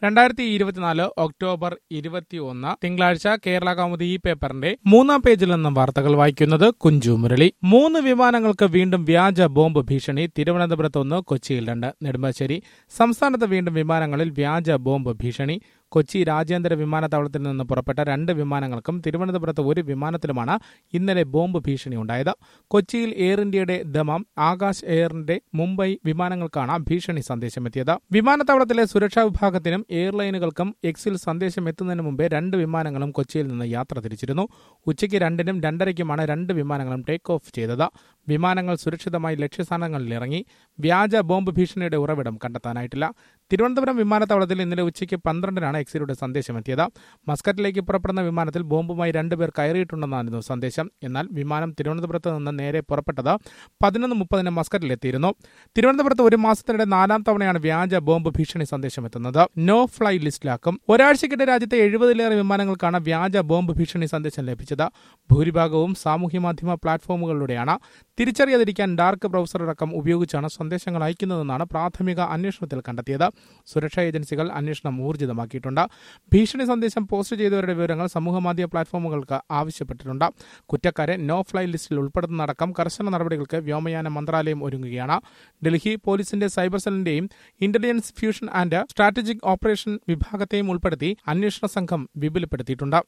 രണ്ടായിരത്തി ഇരുപത്തിനാല് ഒക്ടോബർ ഇരുപത്തിയൊന്ന് തിങ്കളാഴ്ച കേരള കൗമുദി ഈ പേപ്പറിന്റെ മൂന്നാം പേജിൽ നിന്നും വാർത്തകൾ വായിക്കുന്നത് കുഞ്ചു മുരളി മൂന്ന് വിമാനങ്ങൾക്ക് വീണ്ടും വ്യാജ ബോംബ് ഭീഷണി തിരുവനന്തപുരത്ത് ഒന്ന് കൊച്ചിയിൽ രണ്ട് നെടുമ്പാശ്ശേരി സംസ്ഥാനത്ത് വീണ്ടും വിമാനങ്ങളിൽ വ്യാജ ബോംബ് ഭീഷണി കൊച്ചി രാജ്യാന്തര വിമാനത്താവളത്തിൽ നിന്ന് പുറപ്പെട്ട രണ്ട് വിമാനങ്ങൾക്കും തിരുവനന്തപുരത്ത് ഒരു വിമാനത്തിലുമാണ് ഇന്നലെ ബോംബ് ഭീഷണി ഉണ്ടായത് കൊച്ചിയിൽ എയർ ഇന്ത്യയുടെ ദമം ആകാശ് എയറിന്റെ മുംബൈ വിമാനങ്ങൾക്കാണ് ഭീഷണി സന്ദേശമെത്തിയത് വിമാനത്താവളത്തിലെ സുരക്ഷാ വിഭാഗത്തിനും എയർലൈനുകൾക്കും എക്സിൽ സന്ദേശം എത്തുന്നതിന് മുമ്പേ രണ്ട് വിമാനങ്ങളും കൊച്ചിയിൽ നിന്ന് യാത്ര തിരിച്ചിരുന്നു ഉച്ചയ്ക്ക് രണ്ടിനും രണ്ടരയ്ക്കുമാണ് രണ്ട് വിമാനങ്ങളും ടേക്ക് ഓഫ് ചെയ്തത് വിമാനങ്ങൾ സുരക്ഷിതമായി ലക്ഷ്യസ്ഥാനങ്ങളിൽ ഇറങ്ങി വ്യാജ ബോംബ് ഭീഷണിയുടെ ഉറവിടം കണ്ടെത്താനായിട്ടില്ല തിരുവനന്തപുരം വിമാനത്താവളത്തിൽ ഇന്നലെ ഉച്ചയ്ക്ക് പന്ത്രണ്ടിനാണ് എക്സിലൂടെ സന്ദേശമെത്തിയത് മസ്കറ്റിലേക്ക് പുറപ്പെടുന്ന വിമാനത്തിൽ ബോംബുമായി രണ്ടുപേർ കയറിയിട്ടുണ്ടെന്നായിരുന്നു സന്ദേശം എന്നാൽ വിമാനം തിരുവനന്തപുരത്ത് നിന്ന് നേരെ പുറപ്പെട്ടത് പതിനൊന്ന് മുപ്പതിന് മസ്കറ്റിലെത്തിയിരുന്നു തിരുവനന്തപുരത്ത് ഒരു മാസത്തിനിടെ നാലാം തവണയാണ് വ്യാജ ബോംബ് ഭീഷണി സന്ദേശം എത്തുന്നത് നോ ഫ്ലൈ ലിസ്റ്റിലാക്കും ഒരാഴ്ചക്കിടെ രാജ്യത്തെ എഴുപതിലേറെ വിമാനങ്ങൾക്കാണ് വ്യാജ ബോംബ് ഭീഷണി സന്ദേശം ലഭിച്ചത് ഭൂരിഭാഗവും സാമൂഹ്യ മാധ്യമ പ്ലാറ്റ്ഫോമുകളിലൂടെയാണ് തിരിച്ചറിയാതിരിക്കാൻ ഡാർക്ക് ബ്രൗസർ അടക്കം ഉപയോഗിച്ചാണ് സന്ദേശങ്ങൾ അയക്കുന്നതെന്നാണ് പ്രാഥമിക അന്വേഷണത്തിൽ കണ്ടെത്തിയത് സുരക്ഷാ ഏജൻസികൾ അന്വേഷണം ഊർജിതമാക്കിയിട്ടുണ്ട് ഭീഷണി സന്ദേശം പോസ്റ്റ് ചെയ്തവരുടെ വിവരങ്ങൾ സമൂഹമാധ്യമ പ്ലാറ്റ്ഫോമുകൾക്ക് ആവശ്യപ്പെട്ടിട്ടുണ്ട് കുറ്റക്കാരെ നോ ഫ്ലൈ ലിസ്റ്റിൽ ഉൾപ്പെടുത്തുന്നതടക്കം കർശന നടപടികൾക്ക് വ്യോമയാന മന്ത്രാലയം ഒരുങ്ങുകയാണ് ഡൽഹി പോലീസിന്റെ സൈബർ സെല്ലിന്റെയും intelligence fusion and strategic operation വിഭാഗത്തെയും ഉൾപ്പെടുത്തി അന്വേഷണ സംഘം വിപുലപ്പെടുത്തിയിട്ടുണ്ട്